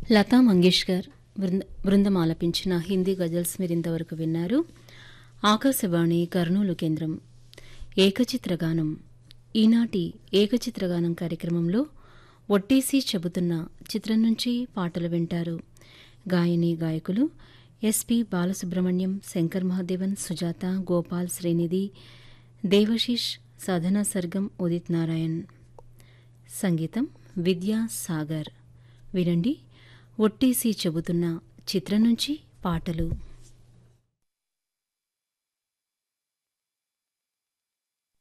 లతా మంగేష్కర్ బృంద బృందం ఆలపించిన హిందీ గజల్స్ మీరింతవరకు విన్నారు ఆకాశవాణి కర్నూలు కేంద్రం ఏకచిత్రగానం ఈనాటి ఏకచిత్రగానం కార్యక్రమంలో ఒట్టేసి చెబుతున్న చిత్రం నుంచి పాటలు వింటారు గాయని గాయకులు ఎస్పి బాలసుబ్రహ్మణ్యం శంకర్ మహాదేవన్ సుజాత గోపాల్ శ్రీనిధి దేవశిష్ సాధనా సర్గం ఉదిత్ నారాయణ్ సంగీతం విద్యా సాగర్ వినండి ఒట్టేసి చెబుతున్న చిత్రం నుంచి పాటలు